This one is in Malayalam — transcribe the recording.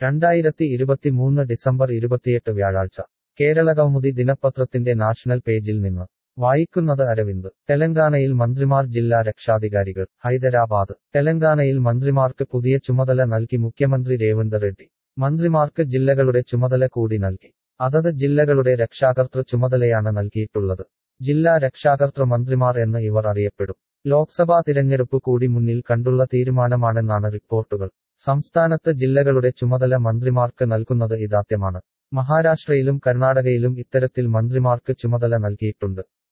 രണ്ടായിരത്തി ഇരുപത്തിമൂന്ന് ഡിസംബർ ഇരുപത്തിയെട്ട് വ്യാഴാഴ്ച കേരളകൗമുദി ദിനപത്രത്തിന്റെ നാഷണൽ പേജിൽ നിന്ന് വായിക്കുന്നത് അരവിന്ദ് തെലങ്കാനയിൽ മന്ത്രിമാർ ജില്ലാ രക്ഷാധികാരികൾ ഹൈദരാബാദ് തെലങ്കാനയിൽ മന്ത്രിമാർക്ക് പുതിയ ചുമതല നൽകി മുഖ്യമന്ത്രി രേവന്ത് റെഡ്ഡി മന്ത്രിമാർക്ക് ജില്ലകളുടെ ചുമതല കൂടി നൽകി അതത് ജില്ലകളുടെ രക്ഷാകർതൃ ചുമതലയാണ് നൽകിയിട്ടുള്ളത് ജില്ലാ രക്ഷാകർതൃ മന്ത്രിമാർ എന്ന് ഇവർ അറിയപ്പെടും ലോക്സഭാ തിരഞ്ഞെടുപ്പ് കൂടി മുന്നിൽ കണ്ടുള്ള തീരുമാനമാണെന്നാണ് റിപ്പോർട്ടുകൾ സംസ്ഥാനത്ത് ജില്ലകളുടെ ചുമതല മന്ത്രിമാർക്ക് നൽകുന്നത് ഇതാദ്യമാണ് മഹാരാഷ്ട്രയിലും കർണാടകയിലും ഇത്തരത്തിൽ മന്ത്രിമാർക്ക് ചുമതല നൽകിയിട്ടുണ്ട്